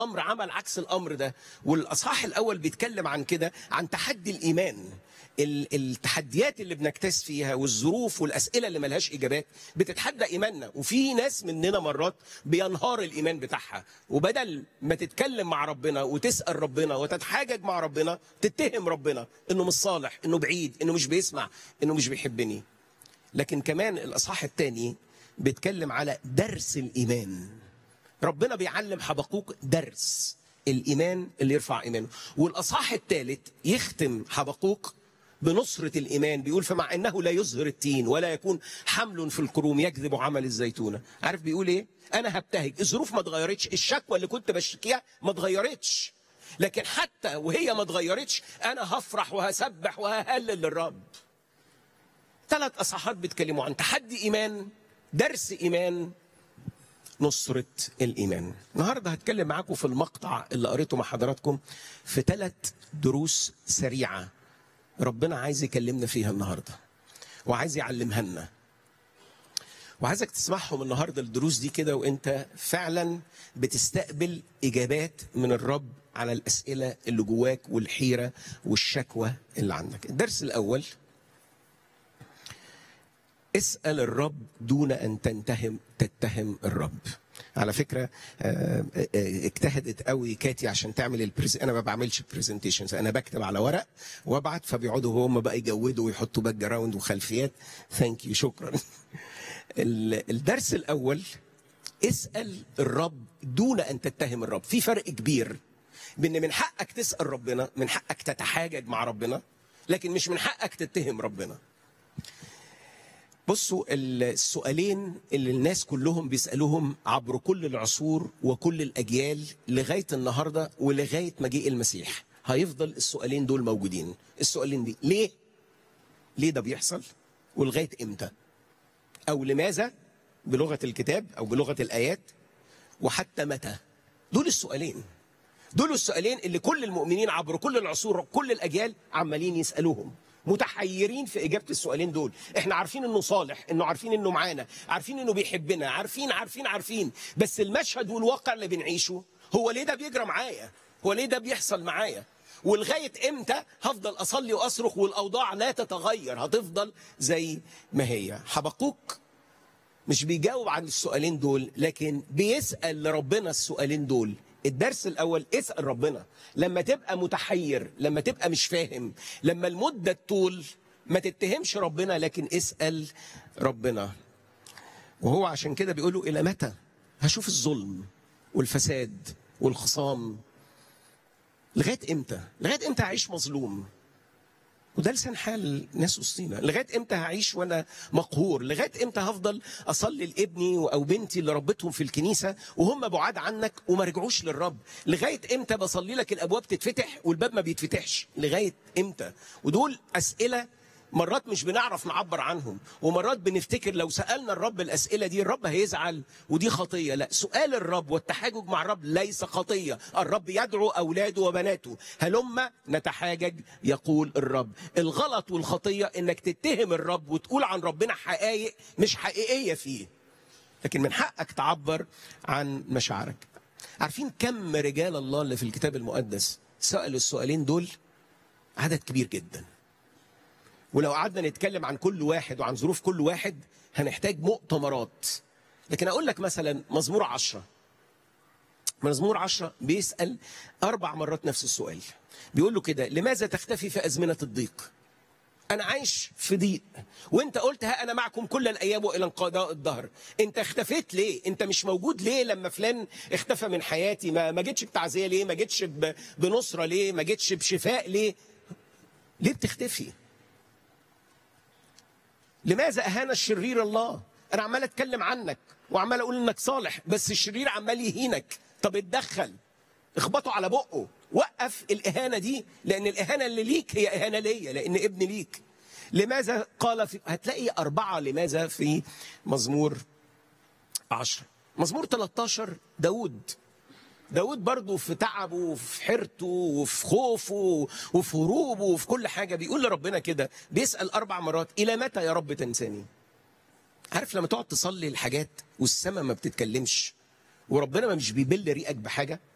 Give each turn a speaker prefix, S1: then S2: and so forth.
S1: امر عمل عكس الامر ده والاصحاح الاول بيتكلم عن كده عن تحدي الايمان ال- التحديات اللي بنكتس فيها والظروف والاسئله اللي ملهاش اجابات بتتحدى ايماننا وفي ناس مننا مرات بينهار الايمان بتاعها وبدل ما تتكلم مع ربنا وتسال ربنا وتتحاجج مع ربنا تتهم ربنا انه مش صالح انه بعيد انه مش بيسمع انه مش بيحبني لكن كمان الاصحاح الثاني بيتكلم على درس الايمان ربنا بيعلم حبقوق درس الايمان اللي يرفع ايمانه والاصحاح الثالث يختم حبقوق بنصرة الإيمان بيقول فمع أنه لا يظهر التين ولا يكون حمل في الكروم يكذب عمل الزيتونة عارف بيقول إيه أنا هبتهج الظروف ما اتغيرتش الشكوى اللي كنت بشتكيها ما اتغيرتش لكن حتى وهي ما اتغيرتش أنا هفرح وهسبح وههلل للرب ثلاث أصحاحات بيتكلموا عن تحدي إيمان درس إيمان نصرة الإيمان النهاردة هتكلم معاكم في المقطع اللي قريته مع حضراتكم في ثلاث دروس سريعة ربنا عايز يكلمنا فيها النهاردة وعايز يعلمها لنا وعايزك تسمعهم النهاردة الدروس دي كده وانت فعلا بتستقبل إجابات من الرب على الأسئلة اللي جواك والحيرة والشكوى اللي عندك الدرس الأول اسأل الرب دون أن تنتهم تتهم الرب على فكرة آه، آه، اجتهدت قوي كاتي عشان تعمل البريز انا ما بعملش برزنتيشنز انا بكتب على ورق وابعت فبيقعدوا هم بقى يجودوا ويحطوا باك جراوند وخلفيات ثانك يو شكرا ال- الدرس الاول اسال الرب دون ان تتهم الرب في فرق كبير بان من حقك تسال ربنا من حقك تتحاجج مع ربنا لكن مش من حقك تتهم ربنا بصوا السؤالين اللي الناس كلهم بيسألوهم عبر كل العصور وكل الأجيال لغاية النهاردة ولغاية مجيء المسيح هيفضل السؤالين دول موجودين السؤالين دي ليه؟ ليه ده بيحصل؟ ولغاية إمتى؟ أو لماذا بلغة الكتاب أو بلغة الآيات وحتى متى؟ دول السؤالين دول السؤالين اللي كل المؤمنين عبر كل العصور كل الأجيال عمالين يسألوهم متحيرين في إجابة السؤالين دول احنا عارفين انه صالح انه عارفين انه معانا عارفين انه بيحبنا عارفين عارفين عارفين بس المشهد والواقع اللي بنعيشه هو ليه ده بيجرى معايا هو ليه ده بيحصل معايا ولغاية امتى هفضل اصلي واصرخ والاوضاع لا تتغير هتفضل زي ما هي حبقوك مش بيجاوب عن السؤالين دول لكن بيسأل لربنا السؤالين دول الدرس الأول اسأل ربنا لما تبقى متحير لما تبقى مش فاهم لما المدة طول ما تتهمش ربنا لكن اسأل ربنا وهو عشان كده بيقوله إلى متى هشوف الظلم والفساد والخصام لغاية إمتى لغاية إمتى هعيش مظلوم وده لسان حال ناس وسطينا لغايه امتى هعيش وانا مقهور لغايه امتى هفضل اصلي لابني او بنتي اللي ربيتهم في الكنيسه وهم بعاد عنك وما رجعوش للرب لغايه امتى بصلي لك الابواب تتفتح والباب ما بيتفتحش لغايه امتى ودول اسئله مرات مش بنعرف نعبر عنهم ومرات بنفتكر لو سألنا الرب الأسئلة دي الرب هيزعل ودي خطية لا سؤال الرب والتحاجج مع الرب ليس خطية الرب يدعو أولاده وبناته هلم نتحاجج يقول الرب الغلط والخطية إنك تتهم الرب وتقول عن ربنا حقائق مش حقيقية فيه لكن من حقك تعبر عن مشاعرك عارفين كم رجال الله اللي في الكتاب المقدس سألوا السؤالين دول عدد كبير جداً ولو قعدنا نتكلم عن كل واحد وعن ظروف كل واحد هنحتاج مؤتمرات لكن أقول لك مثلا مزمور عشرة مزمور عشرة بيسأل أربع مرات نفس السؤال بيقول له كده لماذا تختفي في أزمنة الضيق أنا عايش في ضيق وأنت قلت ها أنا معكم كل الأيام وإلى انقضاء الدهر أنت اختفيت ليه أنت مش موجود ليه لما فلان اختفى من حياتي ما, ما جيتش بتعزية ليه ما جيتش ب- بنصرة ليه ما جيتش بشفاء ليه ليه بتختفي لماذا اهان الشرير الله انا عمال اتكلم عنك وعمال اقول انك صالح بس الشرير عمال يهينك طب اتدخل اخبطه على بقه وقف الاهانه دي لان الاهانه اللي ليك هي اهانه ليا لان ابني ليك لماذا قال في هتلاقي أربعة لماذا في مزمور عشرة مزمور 13 داود داود برضه في تعبه وفي حيرته وفي خوفه وفي هروبه وفي كل حاجة بيقول لربنا كده بيسأل أربع مرات إلى متى يا رب تنساني عارف لما تقعد تصلي الحاجات والسماء ما بتتكلمش وربنا ما مش بيبل ريقك بحاجة